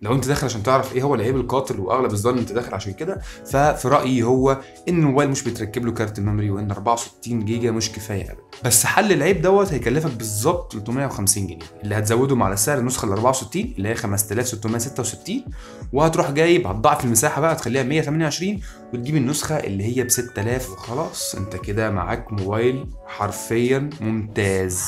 لو انت داخل عشان تعرف ايه هو العيب القاتل واغلب الظن انت داخل عشان كده ففي رايي هو ان الموبايل مش بيتركب له كارت ميموري وان 64 جيجا مش كفايه ابدا بس حل العيب دوت هيكلفك بالظبط 350 جنيه اللي هتزودهم على سعر النسخه ال 64 اللي هي 5666 وهتروح جايب هتضاعف المساحه بقى هتخليها 128 وتجيب النسخه اللي هي ب 6000 وخلاص انت كده معاك موبايل حرفيا ممتاز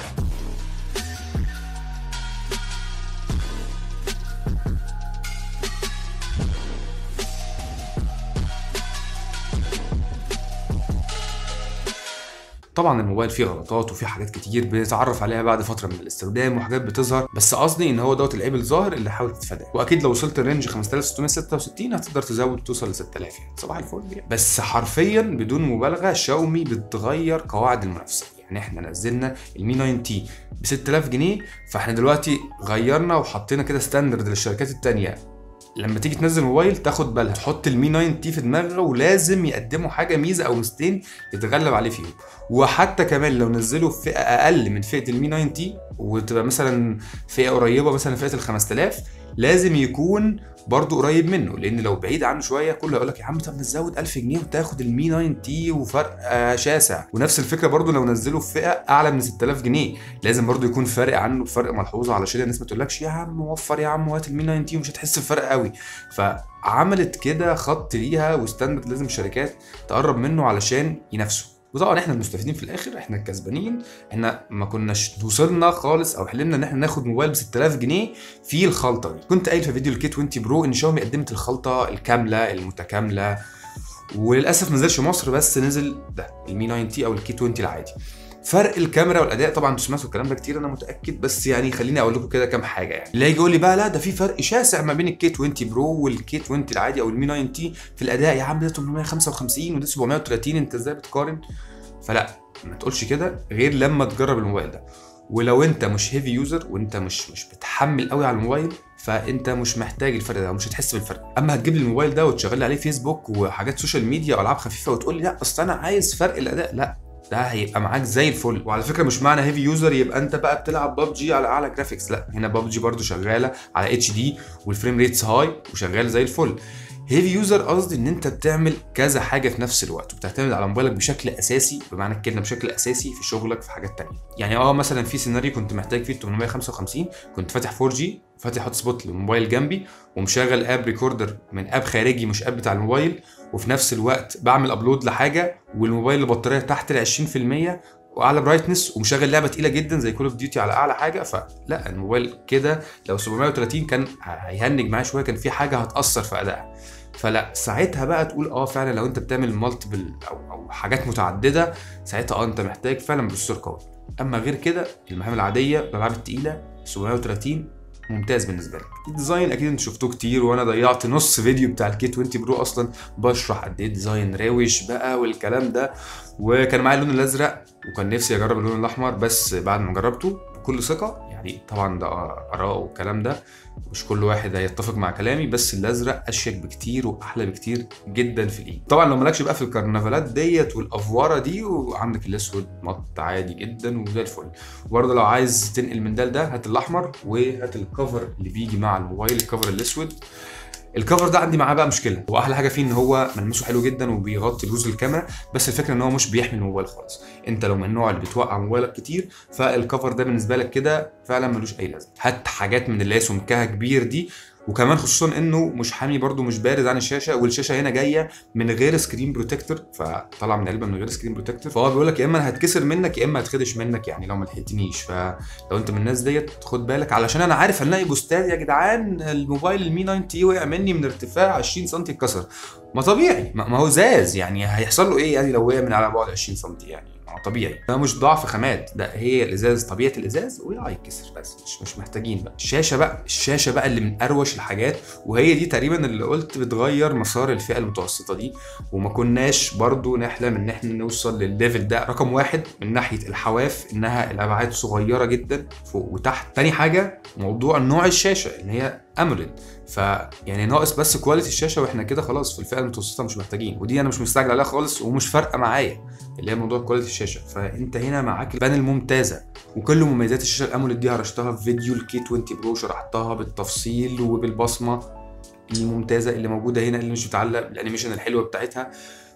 طبعا الموبايل فيه غلطات وفيه حاجات كتير بنتعرف عليها بعد فتره من الاستخدام وحاجات بتظهر بس قصدي ان هو دوت العيب الظاهر اللي حاول تتفاداه واكيد لو وصلت الرينج 5666 هتقدر تزود وتوصل ل 6000 يعني صباح الفل يعني بس حرفيا بدون مبالغه شاومي بتغير قواعد المنافسه يعني احنا نزلنا المي 9 تي ب 6000 جنيه فاحنا دلوقتي غيرنا وحطينا كده ستاندرد للشركات التانية لما تيجي تنزل موبايل تاخد بالها تحط المي 9 تي في دماغها ولازم يقدموا حاجه ميزه او ميزتين يتغلب عليه فيهم وحتى كمان لو نزلوا فئه اقل من فئه المي 9 تي وتبقى مثلا فئه قريبه مثلا فئه ال 5000 لازم يكون برضه قريب منه لان لو بعيد عنه شويه كله يقول لك يا عم طب نزود 1000 جنيه وتاخد المي 9 تي وفرق آه شاسع ونفس الفكره برضه لو نزلوا في فئه اعلى من 6000 جنيه لازم برضه يكون فارق عنه بفرق ملحوظ علشان الناس ما تقولكش يا عم وفر يا عم وهات المي 9 تي ومش هتحس بفرق قوي فعملت كده خط ليها وستاندرد لازم الشركات تقرب منه علشان ينافسوا وطبعا احنا المستفيدين في الاخر احنا الكسبانين احنا ما كناش وصلنا خالص او حلمنا ان احنا ناخد موبايل ب 6000 جنيه في الخلطه دي كنت قايل في فيديو الكي 20 برو ان شاومي قدمت الخلطه الكامله المتكامله وللاسف ما نزلش مصر بس نزل ده المي 9 تي او الكي 20 العادي فرق الكاميرا والاداء طبعا انتوا سمعتوا الكلام ده كتير انا متاكد بس يعني خليني اقول لكم كده كام حاجه يعني اللي هيجي يقول لي بقى لا ده في فرق شاسع ما بين الكي 20 برو والكي 20 العادي او المي 9 تي في الاداء يا عم ده 855 وده 730 انت ازاي بتقارن فلا ما تقولش كده غير لما تجرب الموبايل ده ولو انت مش هيفي يوزر وانت مش مش بتحمل قوي على الموبايل فانت مش محتاج الفرق ده ومش هتحس بالفرق اما هتجيب لي الموبايل ده وتشغل لي عليه فيسبوك وحاجات سوشيال ميديا والعاب خفيفه وتقول لي لا اصل انا عايز فرق الاداء لا ده هيبقى معاك زي الفل وعلى فكره مش معنى هيفي يوزر يبقى انت بقى بتلعب ببجي على اعلى جرافيكس لا هنا ببجي برضو شغاله على اتش دي والفريم ريتس هاي وشغال زي الفل هيفي يوزر قصدي ان انت بتعمل كذا حاجه في نفس الوقت وبتعتمد على موبايلك بشكل اساسي بمعنى الكلمه بشكل اساسي في شغلك في حاجات تانية يعني اه مثلا في سيناريو كنت محتاج فيه 855 كنت فاتح 4 جي فاتح هوت سبوت للموبايل جنبي ومشغل اب ريكوردر من اب خارجي مش اب بتاع الموبايل وفي نفس الوقت بعمل ابلود لحاجه والموبايل البطاريه تحت ال 20% واعلى برايتنس ومشغل لعبه تقيله جدا زي كول اوف ديوتي على اعلى حاجه فلا الموبايل كده لو 730 كان هيهنج معايا شويه كان في حاجه هتاثر في ادائها فلا ساعتها بقى تقول اه فعلا لو انت بتعمل مالتيبل او او حاجات متعدده ساعتها اه انت محتاج فعلا بروسيسور قوي اما غير كده المهام العاديه الالعاب التقيله 730 ممتاز بالنسبه لك الديزاين اكيد انتوا شفتوه كتير وانا ضيعت نص فيديو بتاع الكي 20 برو اصلا بشرح قد ايه ديزاين روش بقى والكلام ده وكان معايا اللون الازرق وكان نفسي اجرب اللون الاحمر بس بعد ما جربته بكل ثقه يعني طبعا ده اراء والكلام ده مش كل واحد هيتفق مع كلامي بس الازرق اشيك بكتير واحلى بكتير جدا في الايد طبعا لو مالكش بقى في الكرنفالات ديت والافواره دي وعندك الاسود مط عادي جدا وزي الفل وبرضه لو عايز تنقل من ده لده هات الاحمر وهات الكفر اللي بيجي مع الموبايل الكفر الاسود الكفر ده عندي معاه بقى مشكله واحلى حاجه فيه ان هو ملمسه حلو جدا وبيغطي جزء الكاميرا بس الفكره ان هو مش بيحمي الموبايل خالص انت لو من النوع اللي بتوقع موبايلك كتير فالكفر ده بالنسبه لك كده فعلا ملوش اي لازمه هات حاجات من اللي هي سمكها كبير دي وكمان خصوصا انه مش حامي برده مش بارز عن الشاشه والشاشه هنا جايه من غير سكرين بروتكتور فطالعه من علبه من غير سكرين بروتكتور فهو بيقول لك يا اما هتكسر منك يا اما هتخدش منك يعني لو ما لحقتنيش فلو انت من الناس ديت خد بالك علشان انا عارف هنلاقي بوستات يا جدعان الموبايل المي 9 تي وقع مني من ارتفاع 20 سم اتكسر ما طبيعي ما هو زاز يعني هيحصل له ايه يعني لو وقع من على بعد 20 سم يعني طبيعي ده مش ضعف خامات ده هي الازاز طبيعه الازاز ويقع يتكسر بس مش, مش محتاجين بقى الشاشه بقى الشاشه بقى اللي من اروش الحاجات وهي دي تقريبا اللي قلت بتغير مسار الفئه المتوسطه دي وما كناش برضو نحلم ان احنا نوصل للليفل ده رقم واحد من ناحيه الحواف انها الابعاد صغيره جدا فوق وتحت تاني حاجه موضوع نوع الشاشه ان هي اموليد فيعني ناقص بس كواليتي الشاشه واحنا كده خلاص في الفئه المتوسطه مش محتاجين ودي انا مش مستعجل عليها خالص ومش فارقه معايا اللي هي موضوع كواليتي الشاشه فانت هنا معاك البانل ممتازه وكل مميزات الشاشه الاموليد دي هرشتها في فيديو الكي 20 برو شرحتها بالتفصيل وبالبصمه الممتازه اللي موجوده هنا اللي مش متعلق بالانيميشن الحلوه بتاعتها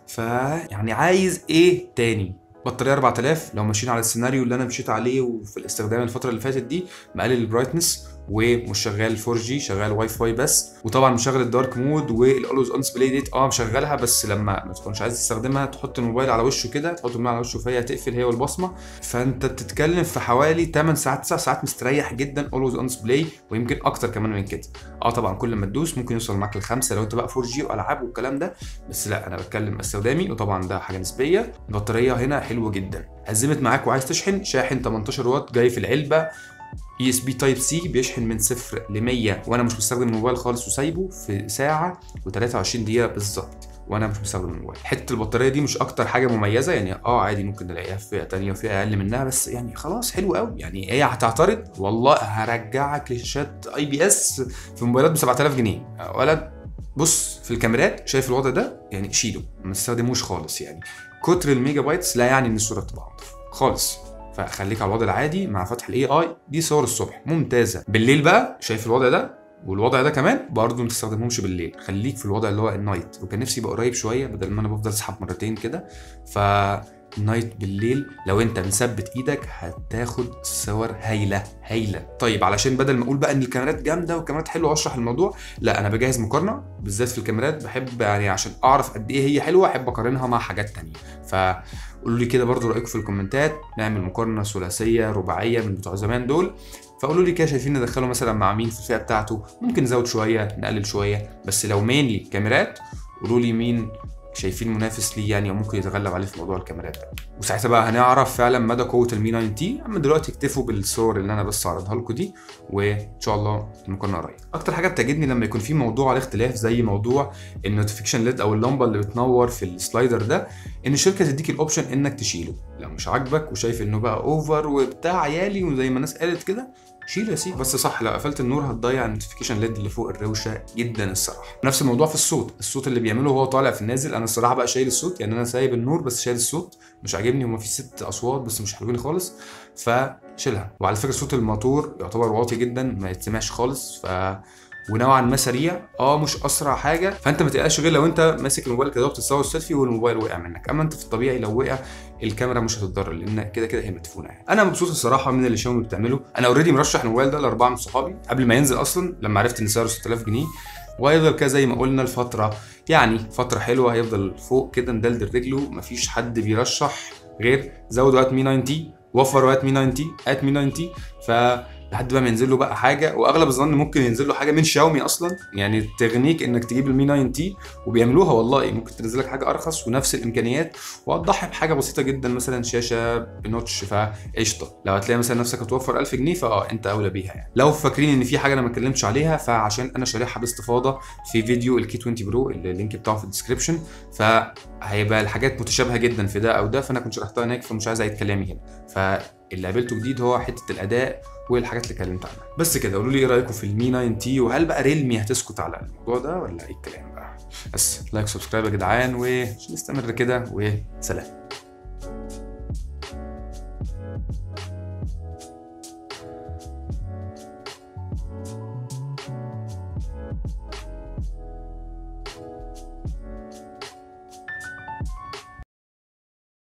فيعني عايز ايه تاني بطاريه 4000 لو ماشيين على السيناريو اللي انا مشيت عليه وفي الاستخدام الفتره اللي فاتت دي مقلل البرايتنس ومش شغال 4 جي شغال واي فاي بس وطبعا مشغل الدارك مود والاولويز اون ديسبلاي ديت اه مشغلها بس لما ما تكونش عايز تستخدمها تحط الموبايل على وشه كده تحط الموبايل على وشه فهي هتقفل هي والبصمه فانت بتتكلم في حوالي 8 ساعات 9 ساعات مستريح جدا اولويز اون ديسبلاي ويمكن اكتر كمان من كده اه طبعا كل ما تدوس ممكن يوصل معاك لخمسه لو انت بقى 4 جي والعاب والكلام ده بس لا انا بتكلم استخدامي وطبعا ده حاجه نسبيه البطاريه هنا حلوه جدا ازمت معاك وعايز تشحن شاحن 18 واط جاي في العلبه اي اس بي تايب سي بيشحن من صفر ل 100 وانا مش مستخدم الموبايل خالص وسايبه في ساعه و23 دقيقه بالظبط وانا مش مستخدم الموبايل حته البطاريه دي مش اكتر حاجه مميزه يعني اه عادي ممكن نلاقيها في فئه تانية وفئه اقل منها بس يعني خلاص حلو قوي يعني هي هتعترض والله هرجعك لشاشات اي بي اس في موبايلات ب 7000 جنيه ولا بص في الكاميرات شايف الوضع ده يعني شيله ما تستخدموش خالص يعني كتر الميجا بايتس لا يعني ان الصوره تبقى انضف خالص فخليك على الوضع العادي مع فتح الاي اي دي صور الصبح ممتازه بالليل بقى شايف الوضع ده والوضع ده كمان برضه ما تستخدمهمش بالليل خليك في الوضع اللي هو النايت وكان نفسي يبقى قريب شويه بدل ما انا بفضل اسحب مرتين كده ف نايت بالليل لو انت مثبت ايدك هتاخد صور هايله هايله طيب علشان بدل ما اقول بقى ان الكاميرات جامده والكاميرات حلوه واشرح الموضوع لا انا بجهز مقارنه بالذات في الكاميرات بحب يعني عشان اعرف قد ايه هي حلوه احب اقارنها مع حاجات تانية فقولوا لي كده برضو رايكم في الكومنتات نعمل مقارنه ثلاثيه رباعيه من بتوع زمان دول فقولوا لي كده شايفين ندخله مثلا مع مين في الفئه بتاعته ممكن نزود شويه نقلل شويه بس لو مينلي كاميرات قولوا لي مين شايفين منافس ليه يعني وممكن يتغلب عليه في موضوع الكاميرات ده وساعتها بقى هنعرف فعلا مدى قوه المي 9 تي اما دلوقتي اكتفوا بالصور اللي انا بس عرضها لكم دي وان شاء الله المقارنه قريب اكتر حاجه بتعجبني لما يكون في موضوع عليه اختلاف زي موضوع النوتيفيكيشن ليد او اللمبه اللي بتنور في السلايدر ده ان الشركه تديك الاوبشن انك تشيله لو مش عاجبك وشايف انه بقى اوفر وبتاع عيالي وزي ما الناس قالت كده شيل يا سيدي بس صح لو قفلت النور هتضيع النوتيفيكيشن ليد اللي فوق الروشه جدا الصراحه نفس الموضوع في الصوت الصوت اللي بيعمله وهو طالع في النازل انا الصراحه بقى شايل الصوت يعني انا سايب النور بس شايل الصوت مش عاجبني هما في ست اصوات بس مش حلوين خالص فشيلها وعلى فكره صوت الموتور يعتبر واطي جدا ما يتسمعش خالص ف ونوعا ما سريع اه مش اسرع حاجه فانت ما تقلقش غير لو انت ماسك الموبايل كده وبتصور سيلفي والموبايل وقع منك اما انت في الطبيعي لو وقع الكاميرا مش هتتضرر لان كده كده هي مدفونه يعني انا مبسوط الصراحه من اللي شاومي بتعمله انا اوريدي مرشح الموبايل ده لاربعه من صحابي قبل ما ينزل اصلا لما عرفت ان سعره 6000 جنيه وهيفضل كده زي ما قلنا لفتره يعني فتره حلوه هيفضل فوق كده مدلدل رجله مفيش حد بيرشح غير زود وقت مي 90 وفر وقت مي 90 هات مي 90 ف لحد بقى ما ينزل له بقى حاجه واغلب الظن ممكن ينزل له حاجه من شاومي اصلا يعني تغنيك انك تجيب المي 9 تي وبيعملوها والله ممكن تنزل لك حاجه ارخص ونفس الامكانيات وهتضحي بحاجه بسيطه جدا مثلا شاشه بنوتش فقشطه لو هتلاقي مثلا نفسك هتوفر 1000 جنيه فاه انت اولى بيها يعني لو فاكرين ان في حاجه انا ما اتكلمتش عليها فعشان انا شارحها باستفاضه في فيديو الكي 20 برو اللينك بتاعه في الديسكربشن فهيبقى الحاجات متشابهه جدا في ده او ده فانا كنت شرحتها هناك فمش عايز اعيد كلامي هنا فاللي قابلته جديد هو حته الاداء والحاجات اللي اتكلمت عنها بس كده قولوا لي ايه رايكم في المي 9 تي وهل بقى ريلمي هتسكت على الموضوع ده ولا ايه الكلام بقى بس لايك سبسكرايب يا جدعان ونستمر كده وسلام